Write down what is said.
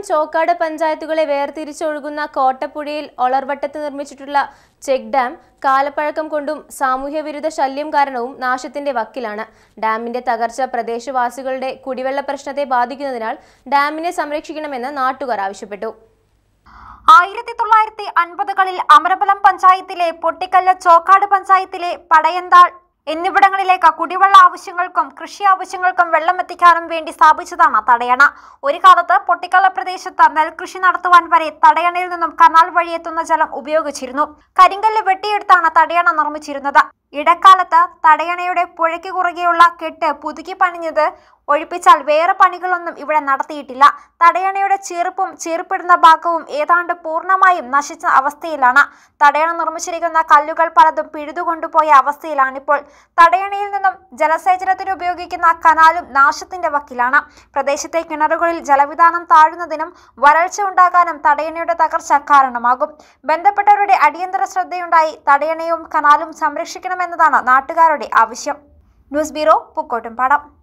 ചോക്കാട് പഞ്ചായത്തുകളെ വേർതിരിച്ചൊഴുകുന്ന കോട്ടപ്പുഴയിൽ ഒളർവട്ടത്ത് നിർമ്മിച്ചിട്ടുള്ള ചെക്ക് ഡാം കാലപ്പഴക്കം കൊണ്ടും സാമൂഹ്യവിരുദ്ധ ശല്യം കാരണവും നാശത്തിന്റെ വക്കിലാണ് ഡാമിന്റെ തകർച്ച പ്രദേശവാസികളുടെ കുടിവെള്ള പ്രശ്നത്തെ ബാധിക്കുന്നതിനാൽ ഡാമിനെ സംരക്ഷിക്കണമെന്ന് നാട്ടുകാർ ആവശ്യപ്പെട്ടു ആയിരത്തി തൊള്ളായിരത്തി അൻപതുകളിൽ അമരബലം പഞ്ചായത്തിലെ പൊട്ടിക്കല്ല് ചോക്കാട് പഞ്ചായത്തിലെ പടയന്താൾ എന്നിവിടങ്ങളിലേക്ക് കുടിവെള്ള ആവശ്യങ്ങൾക്കും കൃഷി ആവശ്യങ്ങൾക്കും വെള്ളം എത്തിക്കാനും വേണ്ടി സ്ഥാപിച്ചതാണ് തടയണ ഒരു കാലത്ത് പൊട്ടിക്കല്ല പ്രദേശത്ത് നെൽകൃഷി നടത്തുവാൻ വരെ തടയണയിൽ നിന്നും കനാൽ വഴി എത്തുന്ന ജലം ഉപയോഗിച്ചിരുന്നു കരിങ്കല്ല് വെട്ടിയെടുത്താണ് തടയണ നിർമ്മിച്ചിരുന്നത് ഇടക്കാലത്ത് തടയണയുടെ പുഴയ്ക്ക് കുറുകെയുള്ള കെട്ട് പുതുക്കി പണിഞ്ഞത് ഒഴിപ്പിച്ചാൽ വേറെ പണികളൊന്നും ഇവിടെ നടത്തിയിട്ടില്ല തടയണയുടെ ചീർപ്പും ചീർപ്പിടുന്ന ഭാഗവും ഏതാണ്ട് പൂർണ്ണമായും നശിച്ച അവസ്ഥയിലാണ് തടയണ നിർമ്മിച്ചിരിക്കുന്ന കല്ലുകൾ പലതും പിഴുതുകൊണ്ടുപോയ അവസ്ഥയിലാണിപ്പോൾ തടയണയിൽ നിന്നും ജലസേചനത്തിന് ഉപയോഗിക്കുന്ന കനാലും നാശത്തിന്റെ വക്കിലാണ് പ്രദേശത്തെ കിണറുകളിൽ ജലവിധാനം താഴുന്നതിനും വരൾച്ച ഉണ്ടാകാനും തടയണയുടെ തകർച്ച കാരണമാകും ബന്ധപ്പെട്ടവരുടെ അടിയന്തര ശ്രദ്ധയുണ്ടായി തടയണയും കനാലും സംരക്ഷിക്കണമെന്നതാണ് നാട്ടുകാരുടെ ആവശ്യം ന്യൂസ് ബ്യൂറോ പൂക്കോട്ടുംപാടം